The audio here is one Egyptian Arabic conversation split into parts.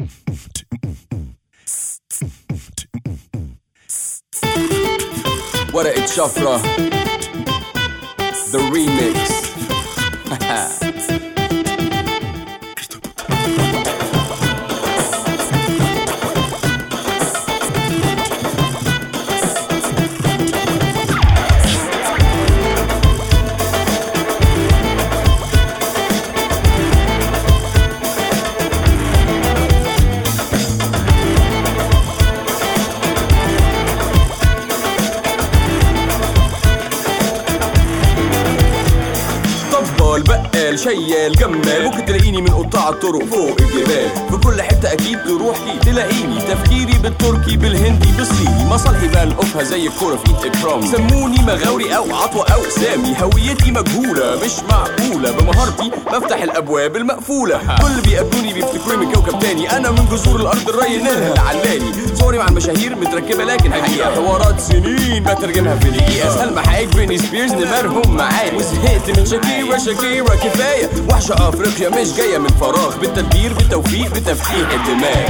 ورقة شفرة The Remix طبال بقال شيال جمال ممكن تلاقيني من قطاع الطرق فوق الجبال في كل حتة أكيد تروح تلاقيني تفكيري بالتركي بالهندي بالصيني مصالحي بنقفها زي الكورة في إيد إكرام سموني مغاوري أو عطوة أو سامي هويتي مجهولة مش معقولة بمهارتي بفتح الأبواب المقفولة كل اللي بيقابلوني بيفتكروني من كوكب تاني أنا من جذور الأرض الري نيلها العلاني صوري مع المشاهير متركبة لكن حقيقة حوارات سنين بترجمها في دقيقة أسهل ما حقيقة بريني سبيرز نمرهم معايا وزهقت من شاكيرا شاكيرا كفاية وحشة أفريقيا مش جاية من فراغ بالتدبير بالتوفيق بتفتيح الدماغ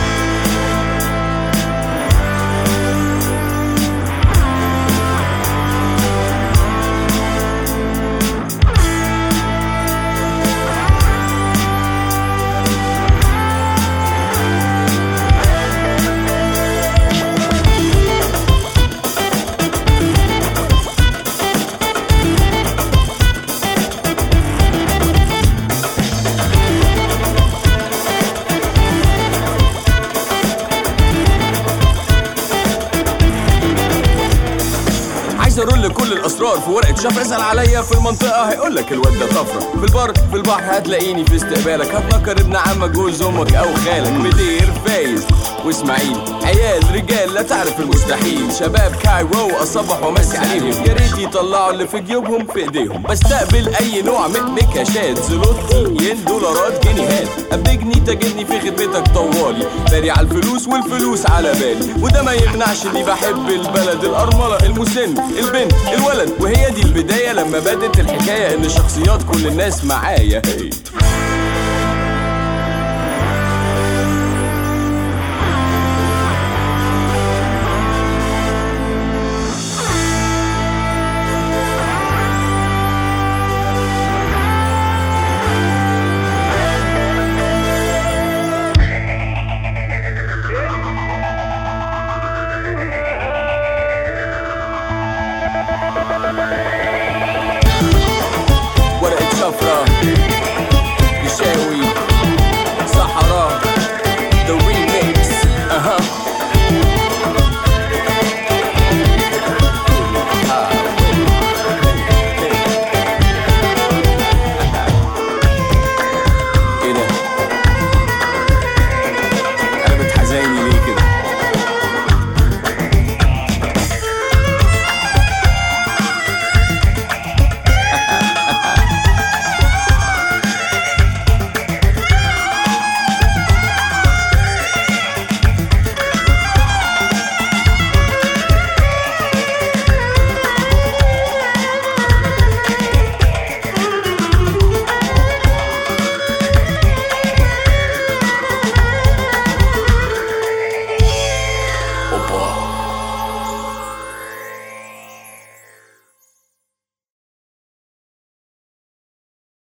عايز ارول كل الاسرار في ورقه شفره اسال عليا في المنطقه هيقول لك الواد ده طفره في البر في البحر هتلاقيني في استقبالك هتنكر ابن عمك جوز امك او خالك مدير فايز واسماعيل عيال رجال لا تعرف المستحيل شباب كايرو اصبح ومسي عليهم يا ريت يطلعوا اللي في جيوبهم في ايديهم بستقبل اي نوع من مكاشات زلوتي ين دولارات جنيهات ابجني تجدني في خدمتك طوالي داري على الفلوس والفلوس على بالي وده ما يمنعش اني بحب البلد الارمله المسن البنت الولد وهي دي البدايه لما بدت الحكايه ان شخصيات كل الناس معايا هي